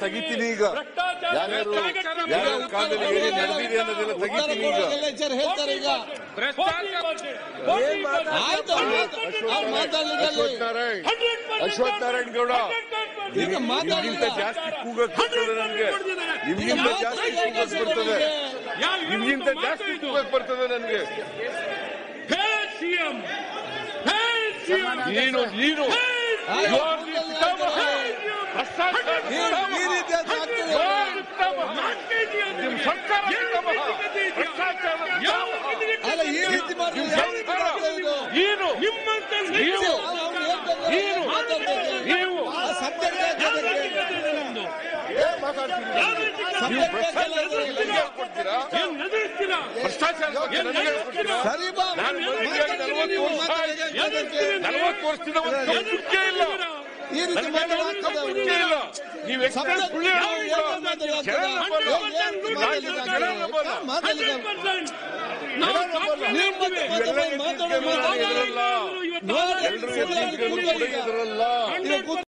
ತೆಗಿತೀನಿ ಈಗ ಯಾರ್ಯಾರು ಯಾರ್ಯಾರ ಕಾಲದಲ್ಲಿ ಏನೇನು ನಡೆದಿದೆ ಅನ್ನೋದೆಲ್ಲ ಉತ್ತರ ತೆಗಿತೀನಿ ಈಗ ಕೊಡೋದೆಲ್ಲ ವಿಚಾರ ಹೇಳ್ತಾರೆ ಈಗ ಆಯ್ತು ಅವ್ರು ಮಾತು- ಅವ್ರು ಮಾತಾಡ್ಲಿಕ್ಕೆ ಅಶ್ವಥ್ ನಾರಾಯಣ್ ಅಶ್ವಥ್ ನಾರಾಯಣ್ ಗೌಡ ಈಗ ಮಾತಾಡಿಲ್ಲ. ನಿಮ್ಗಿಂತ ಜಾಸ್ತಿ ಕೂಗಕ್ ಬರ್ತದೆ ನನಗೆ ನಿಮ್ಗಿಂತ ಜಾಸ್ತಿ ಕೂಗಕ್ ಬರ್ತದೆ ನಿಮ್ಗಿಂತ ಜಾಸ್ತಿ ಕೂಗಕ್ ಬರ್ತದೆ ನನಗೆ ಸಿಎಂ ಸಿಎಂ ನೀನು ನೀನು ಆಯ್ತು, You are the ಪಿತಾಮಹ. ಭ್ರಷ್ಟಾಚಾರದ ಈ- ಈ ಪಿತಾಮಹ. ರೀತಿ ಅದು ಆಗ್ತದೆ. You are the ಪಿತಾಮಹ. ನಿಮ್ಮ ಸರ್ಕಾರ ಪಿತಾಮಹ. ಭ್ರಷ್ಟಾಚಾರದ ಪಿತಾಮಹ. ಅಲ್ಲ ಈ ರೀತಿ ಮಾಡಿದ್ರೆ ಯಾವ ರೀತಿ ಮಾಡ್ತಾರೆ ಇದು? ನೀನು ನಿಮ್ಮಂತ ನೀವು ಅವ್ರು- ಅವ್ರು ಹೇಳ್ತಾರೆ, ನೀವು ಮಾತಾಡ್ಬೇಕು. ನೀವು ಆ ಸಬ್ಜೆಕ್ಟ್ ಯಾಕೆ ಅದಕ್ಕೆ? ಏನ್ ಮಾತಾಡ್ತೀರಿ ನೀವು ಭ್ರಷ್ಟಾಚಾರದ ಬಗ್ಗೆ ನನಗೆ ಹೇಳ್ಕೊಡ್ತೀರಾ ಏನ್ ನಗರಿಸ್ತೀರಾ ಭ್ರಷ್ಟಾಚಾರದ ಬಗ್ಗೆ ನನಗೆ ಹೇಳ್ಕೊಡ್ತೀರಾ ಸರಿ ಬಾ ನಾನು ಮಂತ್ರಿಯಾಗಿ ನಲವತ್ತು ವರ್ಷ ಮಾತಾಡಿ, ಅದಕ್ಕೆ ನಲವತ್ತು ವರ್ಷದಿಂದ ಒಂದು ನಂಬಿಕೆ ಇಲ್ಲ ಈ ರೀತಿ ನನಗೆ ಮಾಡಿದ್ರೆ ಒಂದು ಆಗ್ತದೆ ನಂಬಿಕೆ ಇಲ್ಲ ನೀವು ಎಷ್ಟೇ ಸಬ್ಜೆಕ್ಟ್ ಸುಳ್ಳು ಹೇಳಿದ್ರು ಕೂಡ ಏನು ಮಾತಾಡಿ ಜನ ನಂಬಲ್ಲ. ಏನ್ ಮಾತಾಡ್ಲಿಕ್ಕೆ ಜನ ಆಗ್ತದೆ? ನಂಬಲ್ಲ. ಮಾತಾಡ್ಲಿಕ್ಕೆ ಆಗ್ತದೆ? ನಾವು ನೀವು ಮತ್ತೆ ಇವೆಲ್ಲ ಮಾತಾಡೋ ಮಾತಾಡೋ ಎದುರಿಸಿದ್ರಲ್ಲ. ನೋಡಿ, ಎಲ್ರು ಸರಿಯಾಗಿ ಎದುರಿಸಿದ್ರು ಕೂತ್ಕೊಳ್ಳಿ ಈಗ. ಇದ್ರಲ್ಲ ಈಗ ಕೂತ್ಕೊಳ್ಳಿ.